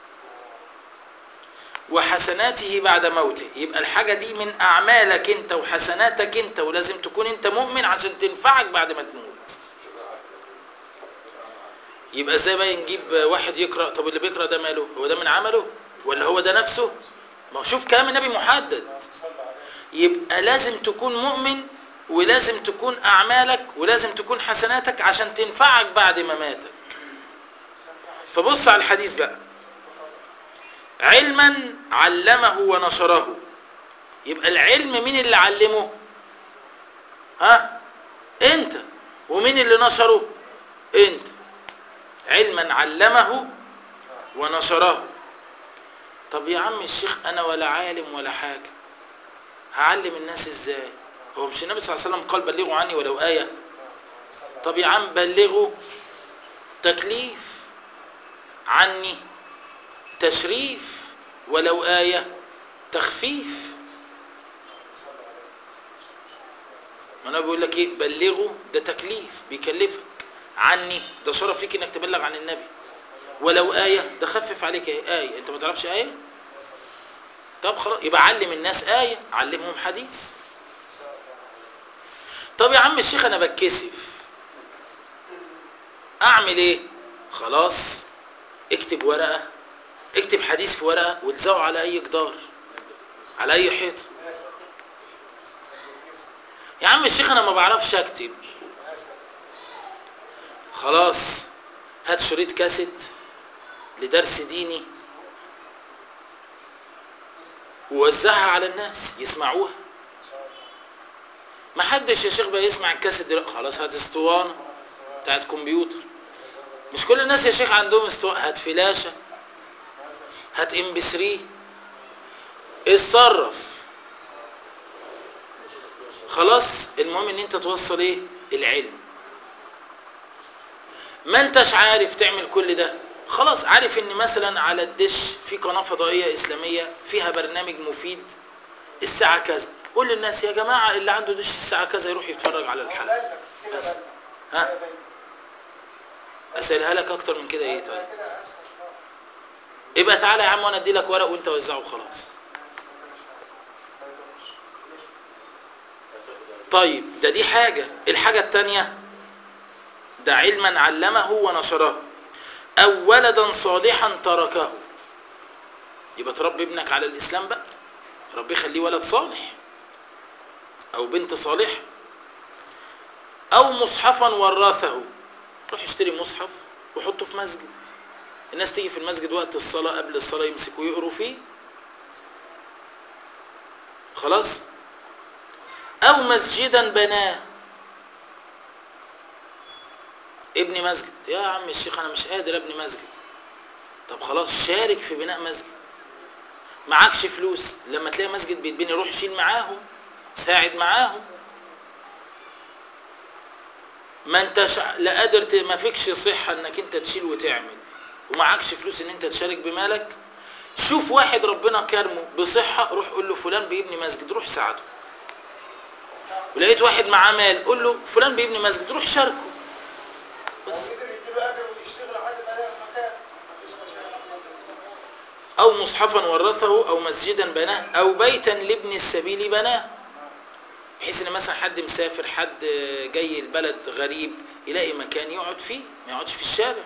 وحسناته بعد موته يبقى الحاجة دي من أعمالك أنت وحسناتك أنت ولازم تكون أنت مؤمن عشان تنفعك بعد ما تموت يبقى ازاي بقى نجيب واحد يقرأ طب اللي بيقرأ ده ماله هو ده من عمله ولا هو ده نفسه ما هو شوف كلام النبي محدد يبقى لازم تكون مؤمن ولازم تكون أعمالك ولازم تكون حسناتك عشان تنفعك بعد ما ماتك فبص على الحديث بقى علما علمه ونشره يبقى العلم مين اللي علمه ها انت ومين اللي نشره انت علما علمه ونشره طب يا عم الشيخ انا ولا عالم ولا حاجه هعلم الناس ازاي هو مش النبي صلى الله عليه وسلم قال بلغوا عني ولو ايه طب يا عم بلغوا تكليف عني تشريف ولو آية تخفيف ما انا بقول لك ايه بلغوا ده تكليف بيكلفك عني ده شرف ليك انك تبلغ عن النبي ولو آية ده خفف عليك ايه آية انت ما تعرفش آية طب خلاص يبقى علم الناس آية علمهم حديث طب يا عم الشيخ انا بتكسف اعمل ايه خلاص اكتب ورقة اكتب حديث في ورقة والزقه على اي جدار على اي حيطة يا عم الشيخ انا ما بعرفش اكتب خلاص هات شريط كاسيت لدرس ديني ووزعها على الناس يسمعوها ما حدش يا شيخ بقى يسمع الكاسيت دلوقتي خلاص هات اسطوانه بتاعت كمبيوتر مش كل الناس يا شيخ عندهم اسطوانه هات فلاشه هات ام بي 3 اتصرف خلاص المهم ان انت توصل ايه العلم ما انتش عارف تعمل كل ده خلاص عارف ان مثلا على الدش في قناه فضائيه اسلاميه فيها برنامج مفيد الساعه كذا قول للناس يا جماعه اللي عنده دش الساعه كذا يروح يتفرج على الحلقه بس. ها؟ اسالها لك اكتر من كده ايه طيب كده اسهل اه يبقى تعالى يا عم وانا ادي لك ورق وانت وزعه خلاص طيب ده دي حاجة الحاجة التانية ده علما علمه ونشره أو ولدا صالحا تركه يبقى تربي ابنك على الإسلام بقى ربي خليه ولد صالح أو بنت صالحة أو مصحفا ورثه روح اشتري مصحف وحطه في مسجد الناس تيجي في المسجد وقت الصلاة قبل الصلاة يمسكوا يقروا فيه خلاص أو مسجدا بناه ابني مسجد يا عم الشيخ أنا مش قادر ابني مسجد طب خلاص شارك في بناء مسجد معكش فلوس لما تلاقي مسجد بيتبني روح شيل معاهم ساعد معاهم ما انتش لا قادر ت- ما فيكش صحة انك انت تشيل وتعمل ومعكش فلوس ان انت تشارك بمالك شوف واحد ربنا كرمه بصحة روح قول له فلان بيبني مسجد روح ساعده ولقيت واحد معاه مال قول له فلان بيبني مسجد روح شاركه بس بس قدر يديله اجر ويشتغل لحد ما يلاقي مكان مفيش مشاكل أو مصحفا ورثه أو مسجدا بناه أو بيتا لابن السبيل بناه بحيث ان مثلا حد مسافر حد جاي البلد غريب يلاقي مكان يقعد فيه ما يقعدش في الشارع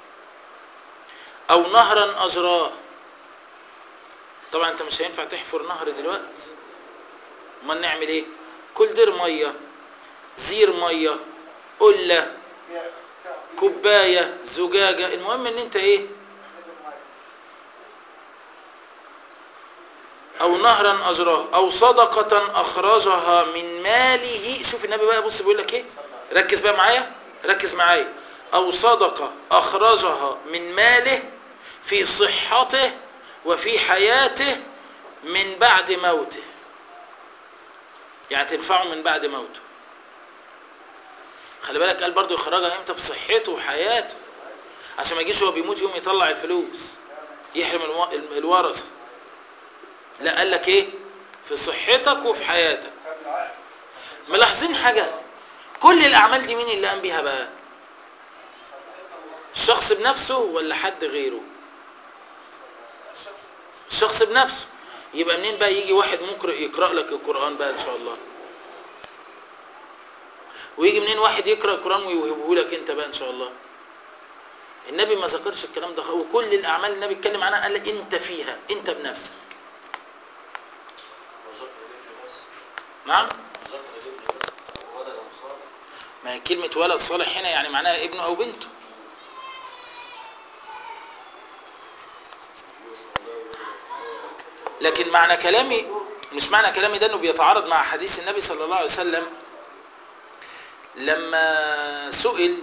او نهرا اجراه طبعا انت مش هينفع تحفر نهر دلوقتي امال نعمل ايه كل دير ميه زير ميه قله بيع بتاع كوبايه زجاجه المهم ان انت ايه او نهرا اجراه او صدقه اخرجها من ماله شوف النبي بقى بص بيقول لك ايه ركز بقى معايا ركز معايا او صدقه اخرجها من ماله في صحته وفي حياته من بعد موته يعني تنفعه من بعد موته خلي بالك قال برضو يخرجها امتى في صحته وحياته عشان ما يجيش هو بيموت يوم يطلع الفلوس يحرم الو- الورثه لا قال لك ايه في صحتك وفي حياتك كان العقل ملاحظين حاجة كل الأعمال دي مين اللي قام بيها بقى الشخص بنفسه ولا حد غيره الشخص الشخص بنفسه يبقى منين بقى يجي واحد مقرئ يقرأ لك القرآن بقى إن شاء الله ويجي منين واحد يقرأ القرآن ويوهبه لك أنت بقى إن شاء الله النبي ما ذكرش الكلام ده خ- وكل الأعمال النبي اتكلم عنها قال لك أنت فيها أنت بنفسك وذكر الابن بس نعم ذكر الابن بس ولد صالح ما هي كلمة ولد صالح هنا يعني معناها ابنه أو بنته لكن معنى كلامي مش معنى كلامي ده انه بيتعارض مع حديث النبي صلى الله عليه وسلم لما سئل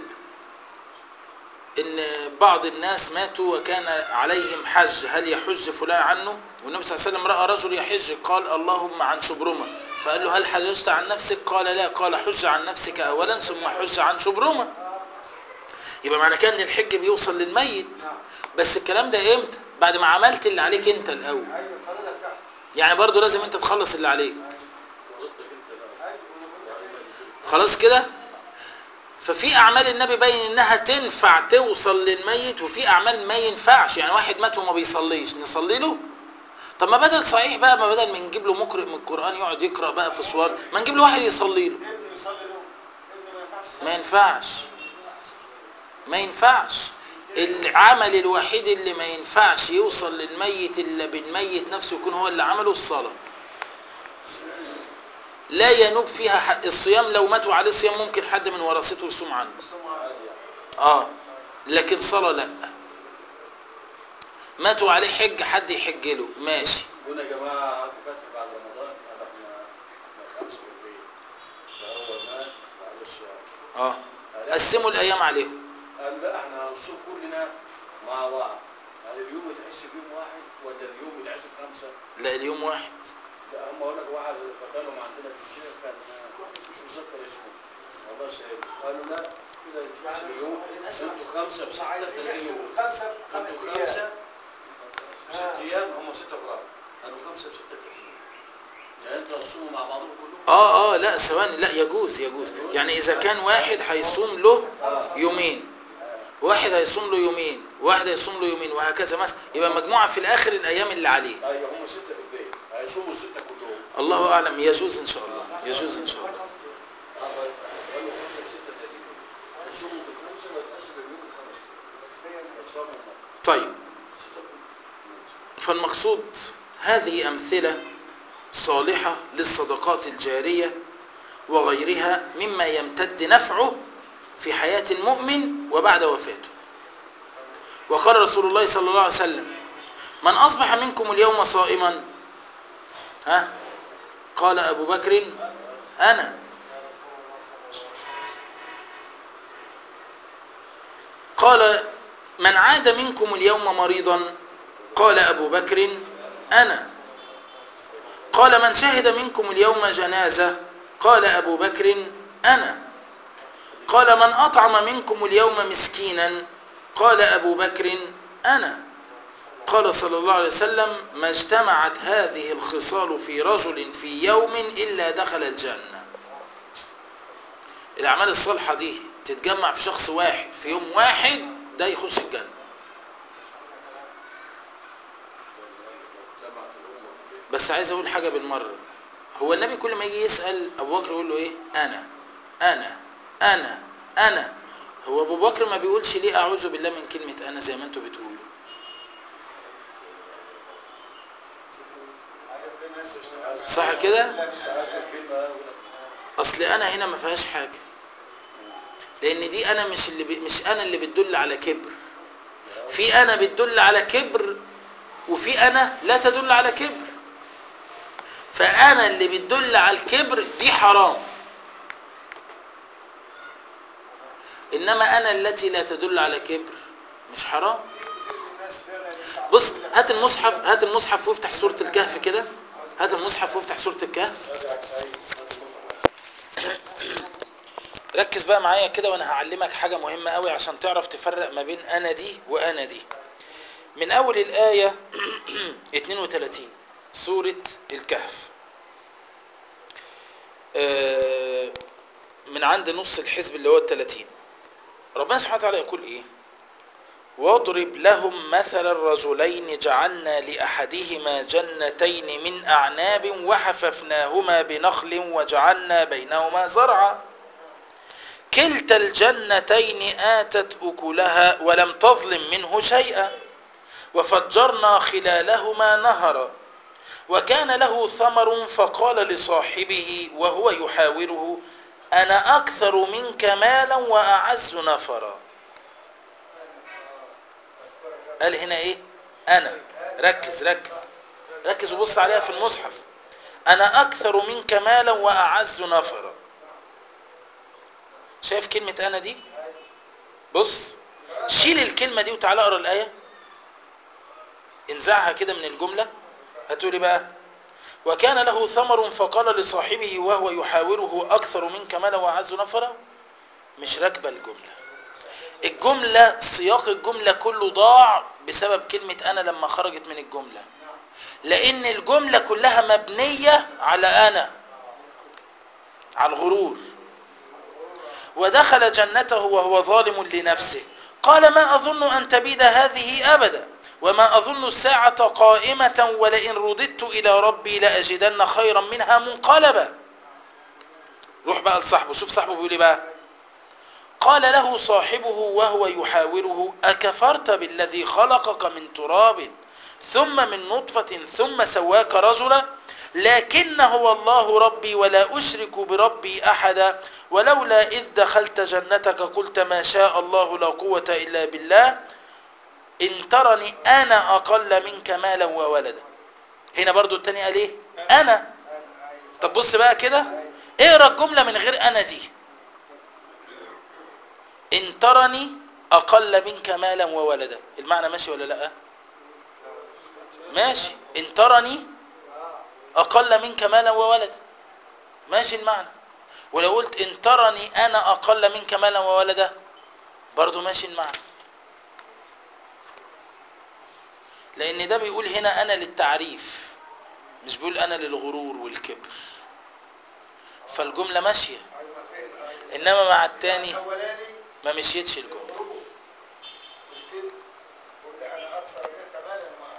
ان بعض الناس ماتوا وكان عليهم حج هل يحج فلان عنه والنبي صلى الله عليه وسلم راى رجل يحج قال اللهم عن شبرمه فقال له هل حججت عن نفسك قال لا قال حج عن نفسك اولا ثم حج عن شبرمه يبقى معنى كده ان الحج بيوصل للميت بس الكلام ده امتى بعد ما عملت اللي عليك انت الاول ايوه الفريضه بتاعته يعني برضو لازم انت تخلص اللي عليك ضدك انت لا ايوه خلاص كده ففي اعمال النبي باين انها تنفع توصل للميت وفي اعمال ما ينفعش يعني واحد مات وما بيصليش نصلي له طب ما بدل صحيح بقى ما بدل ما نجيب له مقرئ من القران يقعد يقرا بقى في صور ما نجيب له واحد يصلي له ابنه يصلي له ابنه ما ينفعش يصلي. ما ينفعش ما ينفعش العمل الوحيد اللي ما ينفعش يوصل للميت الا بالميت نفسه يكون هو اللي عمله الصلاه لا ينوب فيها حق الصيام لو ماتوا عليه صيام ممكن حد من ورثته يصوم عنه الصوم عادي يعني. اه لكن صلاة لا ماتوا عليه حج حد يحج له ماشي دول يا جماعه عبد فتحي بعد رمضان قال احنا احنا خمسه في البيت فهو مات معلش يعني اه قال قسموا الايام عليهم قال لا احنا هنصوم كلنا مع بعض هل اليوم يتحسب يوم واحد ولا اليوم يتحسب خمسه؟ لا اليوم واحد لا هم اقول لك واحد زي قتلهم عندنا في الشيخ كان مش متذكر اسمه الله يسهل قالوا لا كده يتحسب اليوم انتوا خمسه بسته عايزين 30 يحسبوا يوم خمسة خمس انتوا أيام خمسه بست ايام هم سته افراد قالوا خمسه بسته 30 يوم يعني انتوا هتصوموا مع بعضكم كلكم اه اه لا ثواني لا يجوز يجوز يعني اذا كان واحد هيصوم له يومين واحد هيصوم له يومين واحد هيصوم له يومين وهكذا مثلا يبقى مجموعة في الاخر الايام اللي عليه ايوه هم سته في البيت هيصوموا السته كلهم الله اعلم يجوز ان شاء الله يجوز ان شاء الله اه قالوا خمسه بسته 30 يوم هيصوموا بالخمسه ويتحسب اليوم الخمس هيصوموا طيب فالمقصود هذه أمثلة صالحة للصدقات الجارية وغيرها مما يمتد نفعه في حياة المؤمن وبعد وفاته وقال رسول الله صلى الله عليه وسلم من أصبح منكم اليوم صائما ها قال أبو بكر أنا قال من عاد منكم اليوم مريضا قال أبو بكر أنا قال من شهد منكم اليوم جنازة قال أبو بكر أنا قال من أطعم منكم اليوم مسكينا قال أبو بكر أنا قال صلى الله عليه وسلم ما اجتمعت هذه الخصال في رجل في يوم إلا دخل الجنة الأعمال الصالحة دي تتجمع في شخص واحد في يوم واحد ده يخش الجنة جمعت الامه في البيت بس عايز اقول حاجه بالمره هو النبي كل ما يجي يسال ابو بكر يقول له ايه انا انا انا انا هو ابو بكر ما بيقولش ليه اعوذ بالله من كلمه انا زي ما انتوا بتقولوا صح كده كلمه يقول لك اصل انا هنا ما فيهاش حاجه لان دي انا مش اللي ب... مش انا اللي بتدل على كبر في انا بتدل على كبر وفي انا لا تدل على كبر فانا اللي بتدل على الكبر دي حرام انما انا التي لا تدل على كبر مش حرام بص هات المصحف هات المصحف وافتح سوره الكهف كده هات المصحف وافتح سوره الكهف راجع سعيد هات المصحف ركز بقى معايا كده وانا هعلمك حاجة مهمة قوي عشان تعرف تفرق ما بين انا دي وانا دي من اول الآية 32 سورة الكهف آه، من عند نص الحزب اللي هو ال 30 ربنا سبحانه وتعالى يقول ايه واضرب لهم مثل الرجلين جعلنا لأحدهما جنتين من أعناب وحففناهما بنخل وجعلنا بينهما زرعا كلتا الجنتين آتت أكلها ولم تظلم منه شيئا وفجرنا خلالهما نهرا وكان له ثمر فقال لصاحبه وهو يحاوره أنا أكثر منك مالا وأعز نفرا قال هنا إيه أنا ركز ركز ركز وبص عليها في المصحف أنا أكثر منك مالا وأعز نفرا شايف كلمة أنا دي بص شيل الكلمة دي وتعالى اقرا الآية انزعها كده من الجملة هتقولي بقى وكان له ثمر فقال لصاحبه وهو يحاوره أكثر منك مالا وأعز نفرا مش راكبة الجملة الجملة سياق الجملة كله ضاع بسبب كلمة أنا لما خرجت من الجملة لأن الجملة كلها مبنية على أنا على الغرور ودخل جنته وهو ظالم لنفسه قال ما أظن أن تبيد هذه أبدا وما أظن الساعة قائمة ولئن رددت إلى ربي لأجدن خيرا منها منقلبا روح بقى لصاحبه شوف صاحبه بيقول إيه بقى قال له صاحبه وهو يحاوره أكفرت بالذي خلقك من تراب ثم من نطفة ثم سواك رجلا لكن هو الله ربي ولا أشرك بربي أحدا ولولا إذ دخلت جنتك قلت ما شاء الله لا قوة إلا بالله إن ترني أنا أقل منك مالا وولدا هنا برضو التاني قال إيه أنا انا عايز طب بص بقى كده اقرا الجملة من غير أنا دي إن ترني أقل منك مالا وولدا المعنى ماشي ولا لأ ماشي إن ترني أقل منك مالا وولدا ماشي المعنى ولو قلت إن ترني أنا أقل منك مالا وولدا برضو ماشي المعنى لأن ده بيقول هنا أنا للتعريف مش بيقول أنا للغرور والكبر فالجملة ماشية ايوه خير عايز- إنما مع التاني الاولاني ما مشيتش الجملة غروب مش كده قول لي انا اكثر منك مالا و-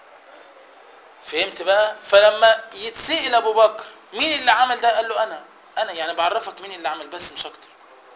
فهمت بقى فلما يتسأل ابو بكر مين اللي عمل ده قال له انا انا يعني بعرفك مين اللي عمل بس مش اكتر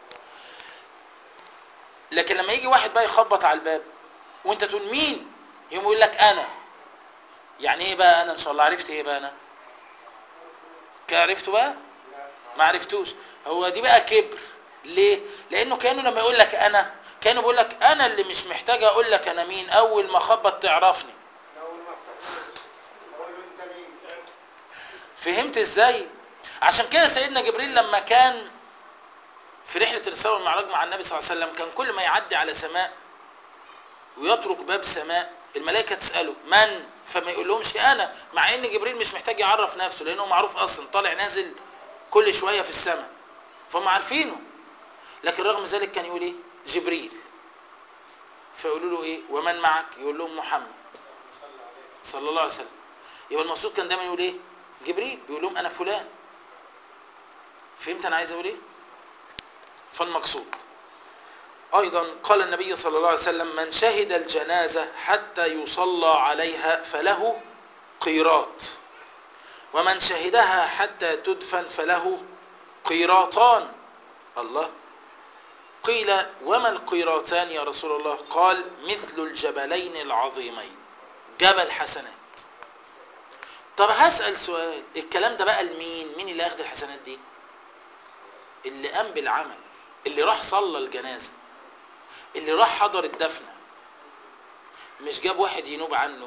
لكن لما يجي واحد بقى يخبط على الباب وانت تقول مين يقوم يقول لك انا يعني ايه بقى انا ان شاء الله عرفت ايه بقى انا كده عرفته بقى لا ما عرفتوش هو دي بقى كبر ليه لانه كانه لما يقول لك انا كانه بيقول لك انا اللي مش محتاج اقول لك انا مين اول ما اخبط تعرفني اول ما افتكرت اقول له انت مين فهمت ازاي عشان كده سيدنا جبريل لما كان في رحلة الإسراء والمعراج مع النبي صلى الله عليه وسلم كان كل ما يعدي على سماء ويترك باب سماء الملائكة تسأله من فما يقول لهمش أنا مع إن جبريل مش محتاج يعرف نفسه لأنه معروف أصلا طالع نازل كل شوية في السماء فهم عارفينه لكن رغم ذلك كان يقول إيه جبريل فيقولوا له إيه ومن معك يقول لهم محمد صلى الله عليه وسلم يبقى المقصود كان دايما يقول ايه جبريل بيقول لهم انا فلان فهمت انا عايز اقول ايه فالمقصود ايضا قال النبي صلى الله عليه وسلم من شهد الجنازه حتى يصلى عليها فله قيراط ومن شهدها حتى تدفن فله قيراطان الله قيل وما القيراطان يا رسول الله قال مثل الجبلين العظيمين جبل حسنات طب هسأل سؤال الكلام ده بقى لمين مين اللي ياخد الحسنات دي اللي قام بالعمل اللي راح صلى الجنازة اللي راح حضر الدفنة مش جاب واحد ينوب عنه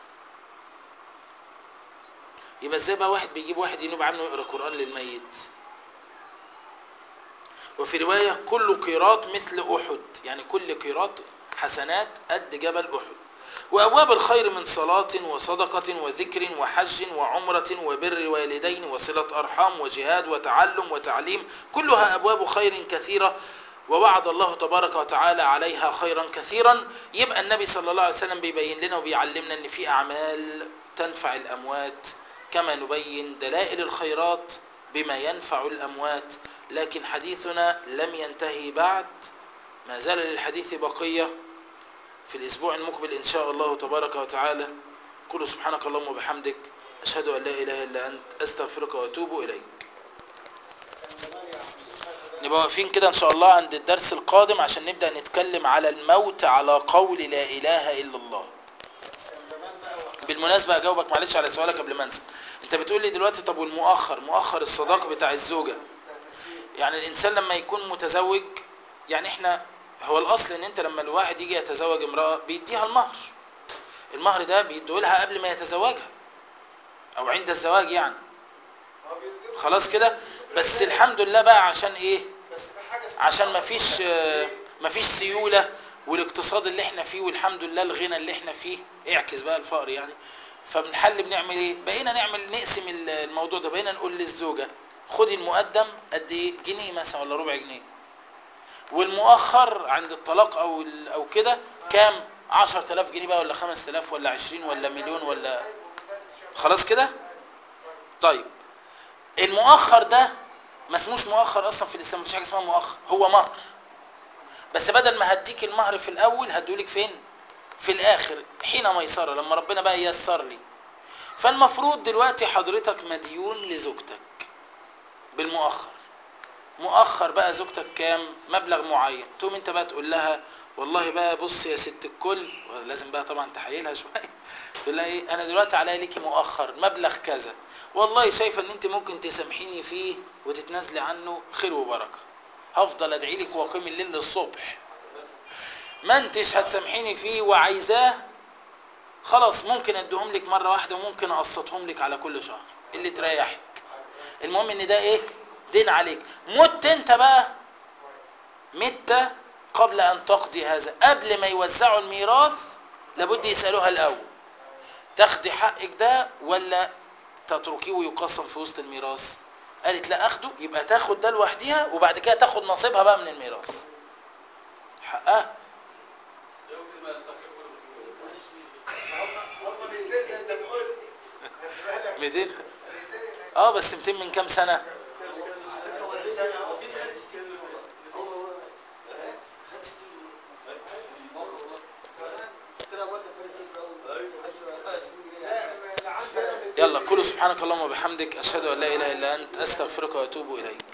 يبقى ازاي بقى واحد بيجيب واحد ينوب عنه يقرا قرآن للميت وفي رواية كل قيراط مثل أحد يعني كل قيراط حسنات قد جبل أحد وأبواب الخير من صلاة وصدقة وذكر وحج وعمرة وبر والدين وصلة أرحام وجهاد وتعلم وتعليم كلها أبواب خير كثيرة ووعد الله تبارك وتعالى عليها خيرا كثيرا يبقى النبي صلى الله عليه وسلم بيبين لنا وبيعلمنا ان في أعمال تنفع الأموات كما نبين دلائل الخيرات بما ينفع الأموات لكن حديثنا لم ينتهي بعد ما زال للحديث بقيه في الأسبوع المقبل إن شاء الله تبارك وتعالى قل سبحانك اللهم وبحمدك أشهد أن لا إله إلا أنت أستغفرك وأتوب إليك كان زمان يا عم نبقى واقفين كده إن شاء الله عند الدرس القادم عشان نبدأ نتكلم على الموت على قول لا إله إلا الله كان زمان بقى واحنا بالمناسبة أجاوبك معلش على سؤالك قبل ما أنسى أنت بتقول لي دلوقتي طب والمؤخر مؤخر الصداق بتاع الزوجة التنسيق يعني الإنسان لما يكون متزوج يعني إحنا هو الأصل إن أنت لما الواحد يجي يتزوج امرأة بيديها المهر المهر ده بيديه لها قبل ما يتزوجها أو عند الزواج يعني هو بيديله خلاص كده بس الحمد لله بقى عشان إيه بس في حاجه اسمها عشان مفيش آه، مفيش سيولة والاقتصاد اللي احنا فيه والحمد لله الغنى اللي احنا فيه اعكس بقى الفقر يعني فبنحل بنعمل ايه بقينا نعمل نقسم ال- الموضوع ده بقينا نقول للزوجة خدي المقدم قد ايه جنيه مثلا ولا ربع جنيه والمؤخر عند الطلاق او ال- او كده كام 10000 جنيه بقى ولا 5000 ولا 20 ولا مليون ولا خلاص كده طيب المؤخر ده ما اسموش مؤخر اصلا في الاسلام مفيش حاجه اسمها مؤخر هو مهر بس بدل ما هديك المهر في الاول هدولك فين في الاخر حين ميسره لما ربنا بقى ييسر لي فالمفروض دلوقتي حضرتك مديون لزوجتك بالمؤخر مؤخر بقى زوجتك كام مبلغ معين تقوم انت بقى تقول لها والله بقى بص يا ست الكل لازم بقى طبعا تحايلها شويه تقول لها ايه انا دلوقتي عليا ليكي مؤخر مبلغ كذا والله شايفه ان انت ممكن تسامحيني فيه وتتنازلي عنه خير وبركه هفضل ادعي لك واقيم الليل للصبح ما انتش هتسامحيني فيه وعايزاه خلاص ممكن اديهم لك مره واحده وممكن اقسطهم لك على كل شهر اللي تريحك المهم ان ده ايه دين عليك مت انت بقى مت قبل ان تقضي هذا قبل ما يوزعوا الميراث لابد يسالوها الاول تاخدي حقك ده ولا تتركيه ويقسم في وسط الميراث قالت لا اخده يبقى تاخد ده لوحديها وبعد كده تاخد نصيبها بقى من الميراث حقها يمكن ما يتفق كله في هم 200 زي انت ما قلت 200 اه بس 200 من كام سنه يلا كل سبحانك اللهم وبحمدك اشهد ان لا اله الا انت استغفرك واتوب اليك